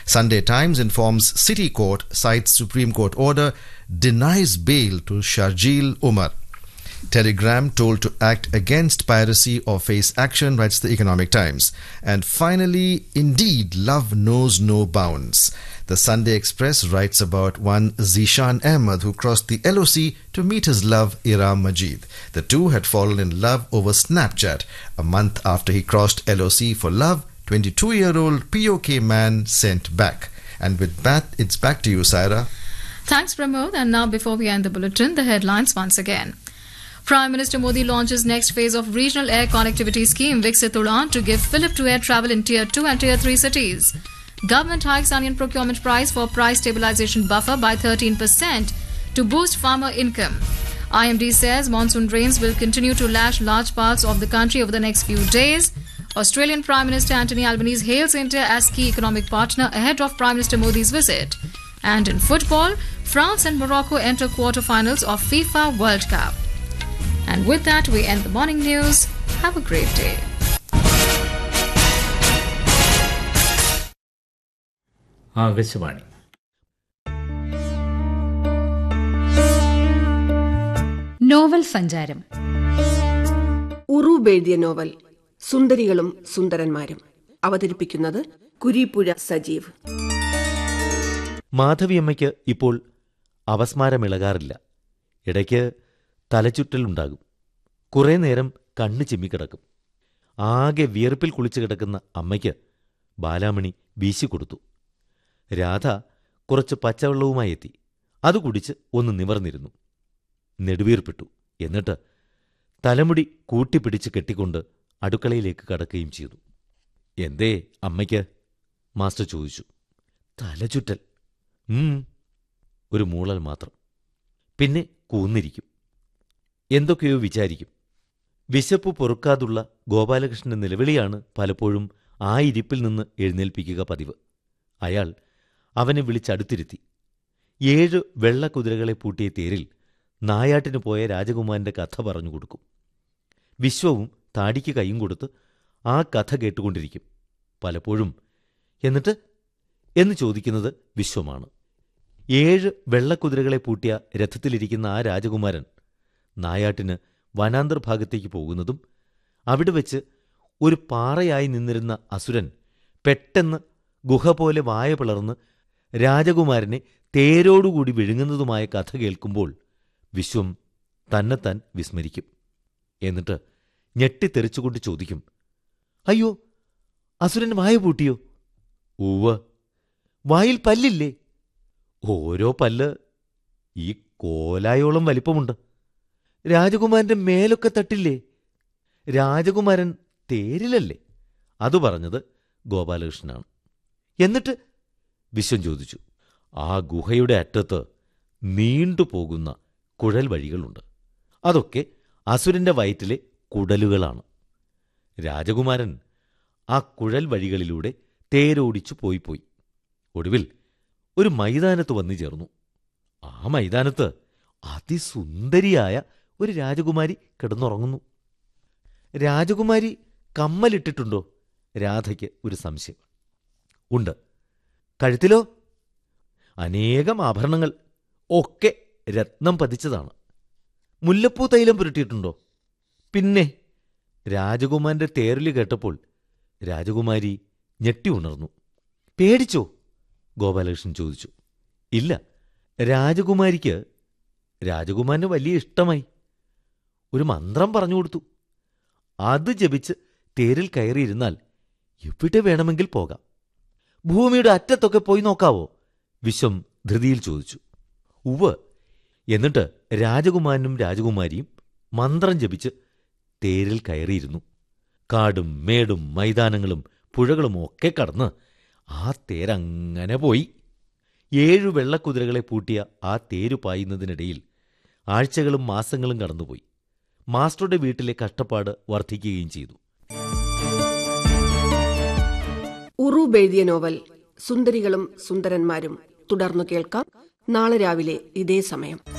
Sunday Times informs City Court cites Supreme Court order denies bail to Sharjeel Umar. Telegram told to act against piracy or face action, writes the Economic Times. And finally, indeed, love knows no bounds. The Sunday Express writes about one Zishan Ahmed who crossed the LOC to meet his love Iram Majid. The two had fallen in love over Snapchat. A month after he crossed LOC for love, 22 year old POK man sent back. And with that, it's back to you, Saira. Thanks, Pramod. And now, before we end the bulletin, the headlines once again. Prime Minister Modi launches next phase of regional air connectivity scheme Viksit Udan to give fillip to air travel in tier 2 and tier 3 cities. Government hikes onion procurement price for price stabilization buffer by 13% to boost farmer income. IMD says monsoon rains will continue to lash large parts of the country over the next few days. Australian Prime Minister Anthony Albanese hails India as key economic partner ahead of Prime Minister Modi's visit. And in football, France and Morocco enter quarterfinals of FIFA World Cup. And with that, we end the morning news. Have a great day. Akashvani novel സഞ്ചാരം ഉറൂബ് എഴുതിയ novel സുന്ദരികളും സുന്ദരന്മാരും അവതരിപ്പിക്കുന്നത് കുരീപ്പുഴ സജീവ് മാധവിയമ്മയ്ക്ക് ഇപ്പോൾ അപസ്മാരമിളകാറില്ല ഇടയ്ക്ക് തലചുറ്റലുണ്ടാകും കുറേ നേരം കണ്ണ് ചിമ്മിക്കിടക്കും ആകെ വിയർപ്പിൽ കുളിച്ചു കിടക്കുന്ന അമ്മയ്ക്ക് ബാലാമണി വീശിക്കൊടുത്തു രാധ കുറച്ച് പച്ചവെള്ളവുമായി എത്തി അത് കുടിച്ച് ഒന്ന് നിവർന്നിരുന്നു നെടുവീർപ്പിട്ടു എന്നിട്ട് തലമുടി കൂട്ടിപ്പിടിച്ച് കെട്ടിക്കൊണ്ട് അടുക്കളയിലേക്ക് കടക്കുകയും ചെയ്തു എന്തേ അമ്മയ്ക്ക് മാസ്റ്റർ ചോദിച്ചു തലചുറ്റൽ ഉം ഒരു മൂളൽ മാത്രം പിന്നെ കൂന്നിരിക്കും എന്തൊക്കെയോ വിചാരിക്കും വിശപ്പ് പൊറുക്കാതുള്ള ഗോപാലകൃഷ്ണന്റെ നിലവിളിയാണ് പലപ്പോഴും ആ ഇരിപ്പിൽ നിന്ന് എഴുന്നേൽപ്പിക്കുക പതിവ് അയാൾ അവനെ വിളിച്ചടുത്തിരുത്തി ഏഴ് വെള്ളക്കുതിരകളെ പൂട്ടിയ തേരിൽ നായാട്ടിന് പോയ രാജകുമാരന്റെ കഥ പറഞ്ഞു കൊടുക്കും വിശ്വവും താടിക്ക് കൈയും കൊടുത്ത് ആ കഥ കേട്ടുകൊണ്ടിരിക്കും പലപ്പോഴും എന്നിട്ട് എന്ന് ചോദിക്കുന്നത് വിശ്വമാണ് ഏഴ് വെള്ളക്കുതിരകളെ പൂട്ടിയ രഥത്തിലിരിക്കുന്ന ആ രാജകുമാരൻ നായാട്ടിന് വനാന്തർ ഭാഗത്തേക്ക് പോകുന്നതും അവിടെ വെച്ച് ഒരു പാറയായി നിന്നിരുന്ന അസുരൻ പെട്ടെന്ന് ഗുഹ പോലെ വായ പിളർന്ന് രാജകുമാരനെ തേരോടുകൂടി വിഴുങ്ങുന്നതുമായ കഥ കേൾക്കുമ്പോൾ വിശ്വം തന്നെത്താൻ വിസ്മരിക്കും എന്നിട്ട് ഞെട്ടിത്തെറിച്ചുകൊണ്ട് ചോദിക്കും അയ്യോ അസുരൻ വായ പൂട്ടിയോ ഉവ്വ് വായിൽ പല്ലില്ലേ ഓരോ പല്ല് ഈ കോലായോളം വലിപ്പമുണ്ട് രാജകുമാരന്റെ മേലൊക്കെ തട്ടില്ലേ രാജകുമാരൻ തേരിലല്ലേ അത് പറഞ്ഞത് ഗോപാലകൃഷ്ണനാണ് എന്നിട്ട് വിശ്വം ചോദിച്ചു ആ ഗുഹയുടെ അറ്റത്ത് നീണ്ടുപോകുന്ന കുഴൽ വഴികളുണ്ട് അതൊക്കെ അസുരന്റെ വയറ്റിലെ കുടലുകളാണ് രാജകുമാരൻ ആ കുഴൽ വഴികളിലൂടെ തേരോടിച്ചു പോയി പോയി ഒടുവിൽ ഒരു മൈതാനത്ത് വന്നു ചേർന്നു ആ മൈതാനത്ത് അതിസുന്ദരിയായ ഒരു രാജകുമാരി കിടന്നുറങ്ങുന്നു രാജകുമാരി കമ്മലിട്ടിട്ടുണ്ടോ രാധയ്ക്ക് ഒരു സംശയം ഉണ്ട് കഴുത്തിലോ അനേകം ആഭരണങ്ങൾ ഒക്കെ രത്നം പതിച്ചതാണ് മുല്ലപ്പൂ തൈലം പുരട്ടിയിട്ടുണ്ടോ പിന്നെ രാജകുമാരന്റെ തേരലി കേട്ടപ്പോൾ രാജകുമാരി ഞെട്ടി ഉണർന്നു പേടിച്ചോ ഗോപാലകൃഷ്ണൻ ചോദിച്ചു ഇല്ല രാജകുമാരിക്ക് രാജകുമാരന് വലിയ ഇഷ്ടമായി ഒരു മന്ത്രം പറഞ്ഞു കൊടുത്തു അത് ജപിച്ച് തേരിൽ കയറിയിരുന്നാൽ എവിടെ വേണമെങ്കിൽ പോകാം ഭൂമിയുടെ അറ്റത്തൊക്കെ പോയി നോക്കാവോ വിശ്വം ധൃതിയിൽ ചോദിച്ചു ഉവ് എന്നിട്ട് രാജകുമാരനും രാജകുമാരിയും മന്ത്രം ജപിച്ച് തേരിൽ കയറിയിരുന്നു കാടും മേടും മൈതാനങ്ങളും പുഴകളും ഒക്കെ കടന്ന് ആ തേരങ്ങനെ പോയി ഏഴു വെള്ളക്കുതിരകളെ പൂട്ടിയ ആ തേരു പായുന്നതിനിടയിൽ ആഴ്ചകളും മാസങ്ങളും കടന്നുപോയി മാസ്റ്ററുടെ വീട്ടിലെ കഷ്ടപ്പാട് വർദ്ധിക്കുകയും ചെയ്തു ഉറൂബ് എഴുതിയ നോവൽ സുന്ദരികളും സുന്ദരന്മാരും തുടർന്നു കേൾക്കാം നാളെ രാവിലെ ഇതേ സമയം